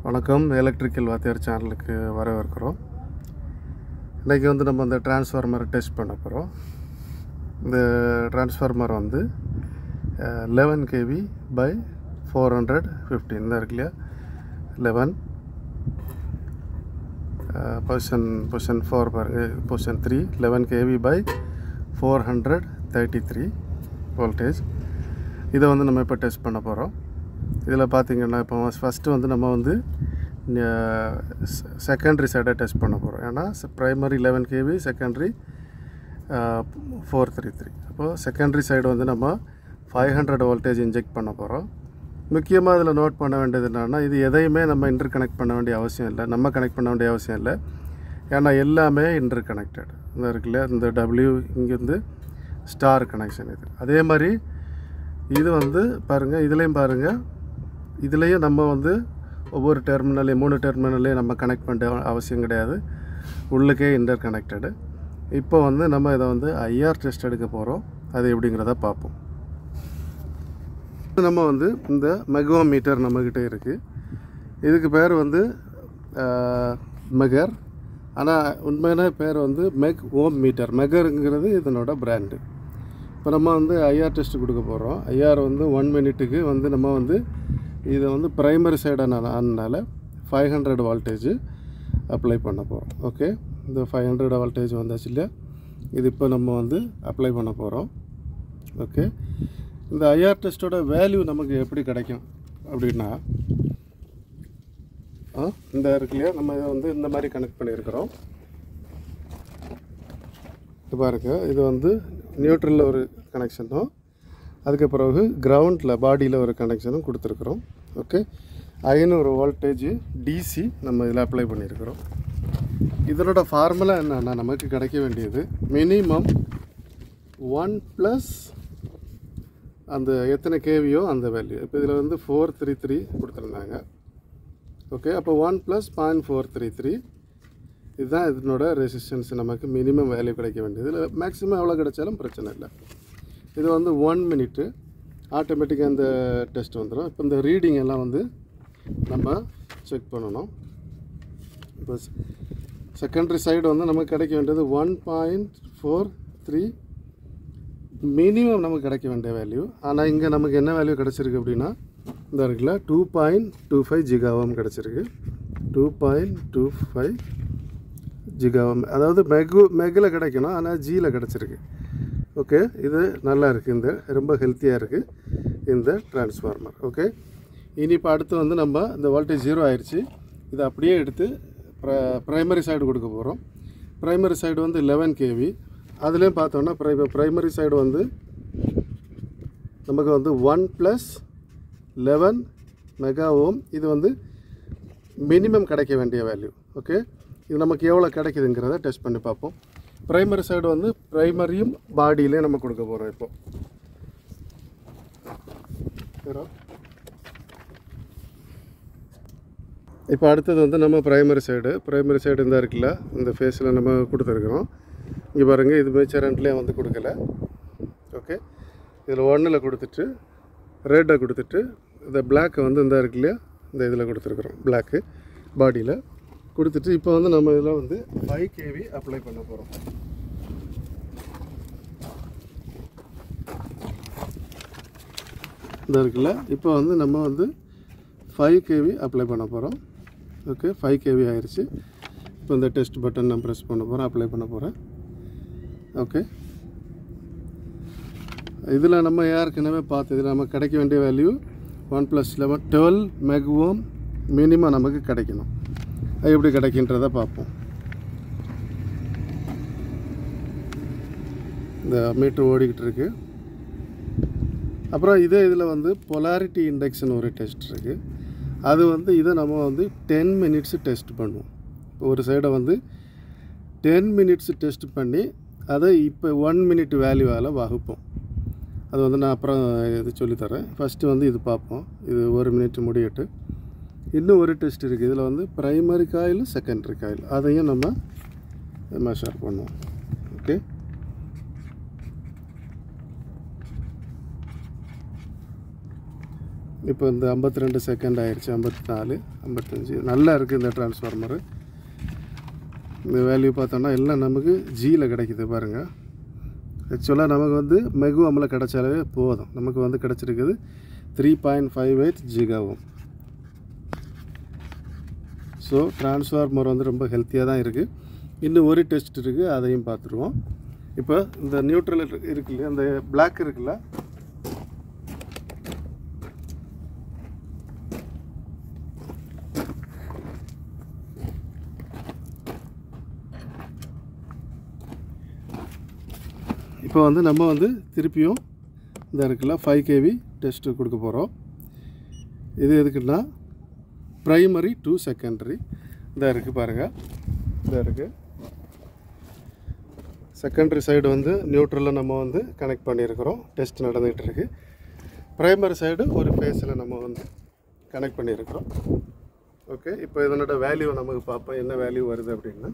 வணக்கம் எலக்ட்ரிக்கல் வாத்தியார் சேனலுக்கு வரவேற்கிறோம் இன்றைக்கி வந்து நம்ம இந்த டிரான்ஸ்ஃபார்மரை டெஸ்ட் பண்ண போகிறோம் இந்த டிரான்ஸ்ஃபார்மர் வந்து eleven KV by four hundred fifteen தான் இருக்கு இல்லையா லெவன் பொசிஷன் பொசிஷன் ஃபோர் பாருங்க position three eleven KV by four hundred thirty three voltage இதை வந்து நம்ம இப்போ டெஸ்ட் பண்ண போகிறோம் இதில் பார்த்தீங்கன்னா இப்போ ஃபஸ்ட்டு வந்து நம்ம வந்து செகண்டரி சைடை டெஸ்ட் பண்ண போகிறோம் ஏன்னா primary eleven KV secondary four three three அப்போது செகண்டரி சைடு வந்து நம்ம ஃபைவ் ஹண்ட்ரட் வோல்டேஜ் இன்ஜெக்ட் பண்ண போகிறோம் முக்கியமாக இதில் நோட் பண்ண வேண்டியது என்னென்னா இது எதையுமே நம்ம இன்டர் கனெக்ட் பண்ண வேண்டிய அவசியம் இல்லை நம்ம கனெக்ட் பண்ண வேண்டிய அவசியம் இல்லை ஏன்னா எல்லாமே இன்டர் கனெக்டட் இந்த இருக்குல்ல இந்த டபிள்யூ இங்கேருந்து ஸ்டார் கனெக்ஷன் இது அதே மாதிரி இது வந்து பாருங்கள் இதுலேயும் பாருங்கள் இதுலேயும் நம்ம வந்து ஒவ்வொரு டெர்மினலையும் மூணு டெர்மினலையும் நம்ம கனெக்ட் பண்ண அவசியம் கிடையாது உள்ளுக்கே இன்டர் கனெக்டடு இப்போ வந்து நம்ம இதை வந்து ஐஆர் டெஸ்ட் எடுக்க போகிறோம் அது எப்படிங்கிறத பார்ப்போம் நம்ம வந்து இந்த மெகோ மீட்டர் நம்மக்கிட்ட இருக்குது இதுக்கு பேர் வந்து மெகர் ஆனால் உண்மையான பேர் வந்து மெக் ஓம் மீட்டர் மெகருங்கிறது இதனோட பிராண்டு இப்போ நம்ம வந்து ஐஆர் டெஸ்ட் கொடுக்க போகிறோம் ஐஆர் வந்து ஒன் மினிட்டுக்கு வந்து நம்ம வந்து இதை வந்து ப்ரைமரி சைடானால ஃபைவ் ஹண்ட்ரட் வால்டேஜ் அப்ளை பண்ண போகிறோம் ஓகே இந்த ஃபைவ் ஹண்ட்ரட் வால்டேஜ் வந்தாச்சு இல்லையா இது இப்போ நம்ம வந்து அப்ளை பண்ண போகிறோம் ஓகே இந்த ஐஆர் டெஸ்ட்டோட வேல்யூ நமக்கு எப்படி கிடைக்கும் அப்படின்னா இந்த இருக்கு இல்லையா நம்ம இதை வந்து இந்த மாதிரி கனெக்ட் பண்ணியிருக்கிறோம் இது பாருங்க இது வந்து நியூட்ரலில் ஒரு கனெக்ஷனும் அதுக்கு பிறகு கிரவுண்டில் பாடியில் ஒரு கனெக்ஷனும் கொடுத்துருக்குறோம் ஓகே ஐநூறு வோல்டேஜ் டிசி நம்ம இதில் அப்ளை பண்ணியிருக்கிறோம் இதனோட ஃபார்முலா என்னென்னா நமக்கு கிடைக்க வேண்டியது மினிமம் ஒன் ப்ளஸ் அந்த எத்தனை கேவியோ அந்த வேல்யூ இப்போ இதில் வந்து ஃபோர் த்ரீ த்ரீ கொடுத்துருந்தாங்க ஓகே அப்போ one plus point four three three இதுதான் இதனோட ரெசிஸ்டன்ஸ் நமக்கு மினிமம் வேல்யூ கிடைக்க வேண்டியது இதில் மேக்ஸிமம் எவ்வளோ கிடைச்சாலும் பிரச்சனை இல்லை இது வந்து ஒன் மினிட்டு ஆட்டோமேட்டிக்காக இந்த டெஸ்ட் வந்துடும் இப்போ இந்த ரீடிங் எல்லாம் வந்து நம்ம செக் பண்ணணும் இப்போ செகண்டரி சைடு வந்து நமக்கு கிடைக்க வேண்டியது one point four three minimum நமக்கு கிடைக்க வேண்டிய வேல்யூ ஆனால் இங்கே நமக்கு என்ன வேல்யூ கிடச்சிருக்கு அப்படின்னா இந்த இருக்குல்ல two point two five gigaohm கிடச்சிருக்கு two point two five gigaohm அதாவது மெகு மெகில் கிடைக்கணும் ஆனால் ஜியில் கிடச்சிருக்கு ஓகே இது நல்லா இருக்குது இந்த ரொம்ப ஹெல்த்தியாக இருக்குது இந்த டிரான்ஸ்ஃபார்மர் ஓகே இனி இப்போ அடுத்து வந்து நம்ம இந்த வோல்டேஜ் ஜீரோ ஆயிடுச்சு இதை அப்படியே எடுத்து ப்ர ப்ரைமரி சைடு கொடுக்க போகிறோம் ப்ரைமரி சைடு வந்து லெவன் கேவி அதுலேயும் பார்த்தோன்னா ப்ரை ப்ரைமரி சைடு வந்து நமக்கு வந்து one plus eleven mega ohm இது வந்து மினிமம் கிடைக்க வேண்டிய வேல்யூ ஓகே இது நமக்கு எவ்வளோ கிடைக்குதுங்கிறத டெஸ்ட் பண்ணி பார்ப்போம் ப்ரைமரி சைடு வந்து ப்ரைமரியும் பாடியிலே நம்ம கொடுக்க போகிறோம் இப்போ இப்போ அடுத்தது வந்து நம்ம ப்ரைமரி சைடு ப்ரைமரி சைடு இந்த இருக்குல்ல இந்த ஃபேஸில் நம்ம கொடுத்துருக்குறோம் இங்கே பாருங்கள் இது மேச்சரண்ட்லேயே வந்து கொடுக்கல ஓகே இதில் ஒன்றில் கொடுத்துட்டு ரெட்டை கொடுத்துட்டு இந்த பிளாக்கை வந்து இந்த இருக்கு இல்லையா இந்த இதில் கொடுத்துருக்குறோம் பிளாக்கு பாடியில் கொடுத்துட்டு இப்போ வந்து நம்ம இதில் வந்து ஃபைவ் கேவி அப்ளை பண்ண போகிறோம் இந்த இருக்குல்ல இப்போ வந்து நம்ம வந்து ஃபைவ் கேவி அப்ளை பண்ண போகிறோம் ஓகே ஃபைவ் கேவி ஆயிடுச்சு இப்போ இந்த டெஸ்ட் பட்டன் நான் ப்ரெஸ் பண்ண போகிறேன் அப்ளை பண்ண போகிறேன் ஓகே இதில் நம்ம ஏற்கனவே பார்த்து இதில் நமக்கு கிடைக்க வேண்டிய value one plus eleven twelve megaohm minimum நமக்கு கிடைக்கணும் அது எப்படி கிடைக்கின்றதை பார்ப்போம் இந்த மீட்ரு ஓடிக்கிட்டு இருக்கு அப்புறம் இதே இதில் வந்து பொலாரிட்டி இண்டெக்ஷன் ஒரு டெஸ்ட் இருக்குது அது வந்து இதை நம்ம வந்து டென் மினிட்ஸ் டெஸ்ட் பண்ணுவோம் இப்போ ஒரு சைடை வந்து டென் மினிட்ஸ் டெஸ்ட் பண்ணி அதை இப்போ ஒன் மினிட் வேல்யூவால் வகுப்போம் அது வந்து நான் அப்புறம் இது சொல்லித்தரேன் ஃபஸ்ட்டு வந்து இது பார்ப்போம் இது ஒரு மினிட் முடியட்டு இன்னும் ஒரு டெஸ்ட் இருக்குது இதில் வந்து ப்ரைமரி காயில் செகண்டரி காயில் அதையும் நம்ம மெஷர் பண்ணுவோம் ஓகே இப்போ இந்த ஐம்பத்தி ரெண்டு செகண்ட் ஆயிடுச்சு ஐம்பத்தி நாலு ஐம்பத்தஞ்சு நல்லா இருக்குது இந்த டிரான்ஸ்ஃபார்மரு இந்த வேல்யூ பார்த்தோன்னா எல்லாம் நமக்கு ஜியில் கிடைக்குது பாருங்கள் ஆக்சுவலாக நமக்கு வந்து மெகு அமல கிடைச்சாலே போதும் நமக்கு வந்து கிடச்சிருக்குது three point five eight gigaohm so transformer வந்து ரொம்ப ஹெல்த்தியாக தான் இருக்குது இன்னும் ஒரு டெஸ்ட் இருக்குது அதையும் பார்த்துருவோம் இப்போ இந்த நியூட்ரல் இருக்கு இல்லையா அந்த பிளாக் இருக்குல்ல இப்போ வந்து நம்ம வந்து திருப்பியும் இந்த இருக்குல்ல ஃபைவ் கேவி டெஸ்ட்டு கொடுக்க போகிறோம் இது எதுக்குன்னா ப்ரைமரி டு செகண்டரி இந்த இருக்குது பாருங்கள் இந்த இருக்குது செகண்டரி சைடு வந்து நியூட்ரலில் நம்ம வந்து கனெக்ட் பண்ணியிருக்கிறோம் டெஸ்ட் நடந்துகிட்டு இருக்கு ப்ரைமரி சைடு ஒரு ஃபேஸில் நம்ம வந்து கனெக்ட் பண்ணியிருக்கிறோம் ஓகே இப்போ இதனோட வேல்யூ நமக்கு பார்ப்போம் என்ன வேல்யூ வருது அப்படின்னா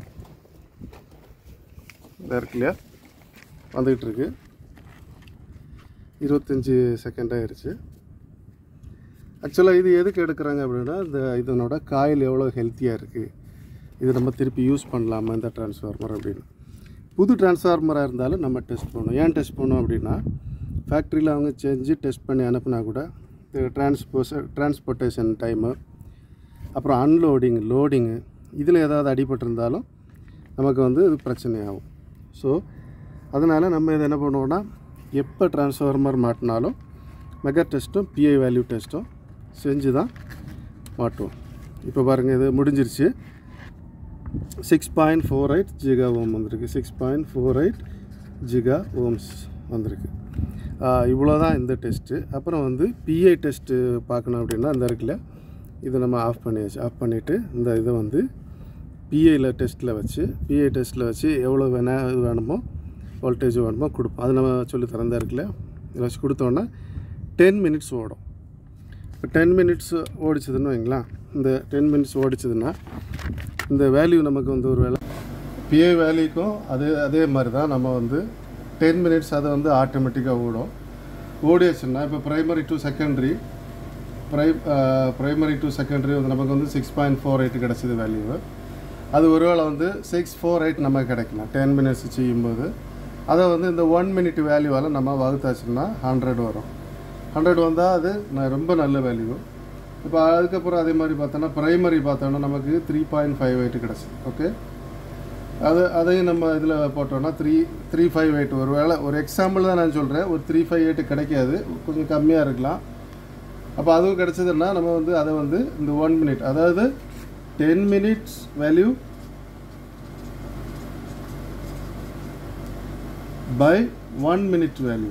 இந்த இருக்கு இல்லையா வந்துக்கிட்டு இருக்கு இருபத்தஞ்சி செகண்ட் ஆயிடுச்சு ஆக்சுவலாக இது எதுக்கு எடுக்கிறாங்க அப்படின்னா இந்த இதனோட காயில் எவ்வளோ ஹெல்த்தியாக இருக்குது இது நம்ம திருப்பி யூஸ் பண்ணலாமா இந்த டிரான்ஸ்ஃபார்மர் அப்படின்னு புது டிரான்ஸ்ஃபார்மராக இருந்தாலும் நம்ம டெஸ்ட் பண்ணணும் ஏன் டெஸ்ட் பண்ணோம் அப்படின்னா ஃபேக்ட்ரியில் அவங்க செஞ்சு டெஸ்ட் பண்ணி அனுப்புனா கூட டிரான்ஸ்போஸ் டிரான்ஸ்போர்ட்டேஷன் டைமு அப்புறம் அன்லோடிங் லோடிங்கு இதில் ஏதாவது அடிபட்டிருந்தாலும் நமக்கு வந்து இது பிரச்சனையாகும் ஸோ அதனால் நம்ம இதை என்ன பண்ணுவோம்னா எப்போ டிரான்ஸ்ஃபார்மர் மாட்டினாலும் மெகா டெஸ்ட்டும் பிஐ வேல்யூ டெஸ்ட்டும் செஞ்சு தான் மாட்டுவோம் இப்போ பாருங்கள் இது முடிஞ்சிருச்சு six point four eight giga ohm வந்திருக்கு six point four eight giga ohms வந்திருக்கு இவ்வளோ தான் இந்த டெஸ்ட்டு அப்புறம் வந்து பிஐ டெஸ்ட்டு பார்க்கணும் அப்படின்னா அந்த இருக்குல்ல இதை நம்ம ஆஃப் பண்ணியாச்சு ஆஃப் பண்ணிவிட்டு இந்த இதை வந்து பிஐயில் டெஸ்ட்டில் வச்சு பிஐ டெஸ்ட்டில் வச்சு எவ்வளோ வேணா இது வேணுமோ வோல்டேஜ் வேணுமோ கொடுப்போம் அது நம்ம சொல்லி திறந்தா இருக்குல்ல இதில் வச்சு கொடுத்தோன்னா டென் மினிட்ஸ் ஓடும் இப்போ டென் மினிட்ஸ் ஓடிச்சதுன்னு வைங்களேன் இந்த டென் மினிட்ஸ் ஓடிச்சதுன்னா இந்த வேல்யூ நமக்கு வந்து ஒரு வேலை பிஏ வேல்யூக்கும் அதே அதே மாதிரி தான் நம்ம வந்து டென் மினிட்ஸ் அதை வந்து ஆட்டோமேட்டிக்காக ஓடும் ஓடியாச்சுன்னா இப்போ ப்ரைமரி டு செகண்டரி ப்ரை ப்ரைமரி டு செகண்டரி வந்து நமக்கு வந்து சிக்ஸ் பாயிண்ட் ஃபோர் எயிட் கிடச்சிது வேல்யூ அது ஒருவேளை வந்து சிக்ஸ் ஃபோர் எயிட் நமக்கு கிடைக்கலாம் டென் மினிட்ஸ் செய்யும்போது அதை வந்து இந்த ஒன் மினிட் வேல்யூவால் நம்ம வகுத்தாச்சுன்னா ஹண்ட்ரட் வரும் ஹண்ட்ரட் வந்தால் அது ந- ரொம்ப நல்ல வேல்யூ இப்போ அதுக்கப்புறம் அதே மாதிரி பார்த்தோன்னா ப்ரைமரி பார்த்தோன்னா நமக்கு த்ரீ பாயிண்ட் ஃபைவ் எயிட் கிடச்சிது ஓகே அது அதையும் நம்ம இதில் போட்டோம்னா த்ரீ த்ரீ ஃபைவ் எயிட் ஒரு வேளை ஒரு எக்ஸாம்பிள் தான் நான் சொல்கிறேன் ஒரு த்ரீ ஃபைவ் எயிட் கிடைக்காது கொஞ்சம் கம்மியாக இருக்கலாம் அப்போ அதுவும் கிடச்சதுன்னா நம்ம வந்து அதை வந்து இந்த ஒன் மினிட் அதாவது ten minutes value by one minute value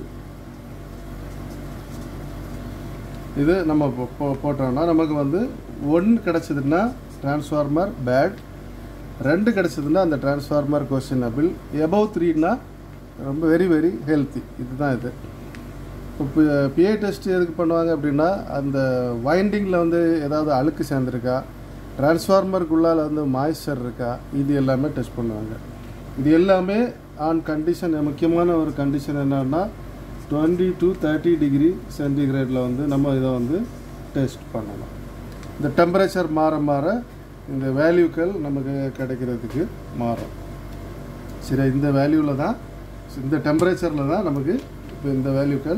இது நம்ம போ- போ- போட்டோம்னா நமக்கு வந்து ஒன்று கிடச்சதுன்னா டிரான்ஸ்ஃபார்மர் பேட் ரெண்டு கிடச்சதுன்னா அந்த டிரான்ஸ்ஃபார்மர் கொஸ்டினபிள் எபவ் த்ரீனா ரொம்ப வெரி வெரி ஹெல்த்தி இதுதான் இது இப்போ பிஏ டெஸ்ட் எதுக்கு பண்ணுவாங்க அப்படின்னா அந்த வைண்டிங்கில் வந்து ஏதாவது அழுக்கு சேர்ந்துருக்கா டிரான்ஸ்ஃபார்மருக்குள்ளால் வந்து மாய்ஸ்சர் இருக்கா இது எல்லாமே டெஸ்ட் பண்ணுவாங்க இது எல்லாமே ஆன் கண்டிஷன் முக்கியமான ஒரு கண்டிஷன் என்னன்னா டுவெண்ட்டி டு தேர்ட்டி டிகிரி சென்டிகிரேடில் வந்து நம்ம இதை வந்து டெஸ்ட் பண்ணணும் இந்த டெம்பரேச்சர் மாற மாற இந்த வேல்யூக்கள் நமக்கு கிடைக்கிறதுக்கு மாறும் சரி இந்த வேல்யூவில் தான் இந்த டெம்பரேச்சரில் தான் நமக்கு இப்போ இந்த வேல்யூக்கள்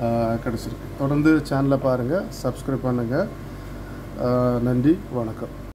கிடச்சிருக்கு தொடர்ந்து சேனலை பாருங்கள் சப்ஸ்கிரைப் பண்ணுங்கள் நன்றி வணக்கம்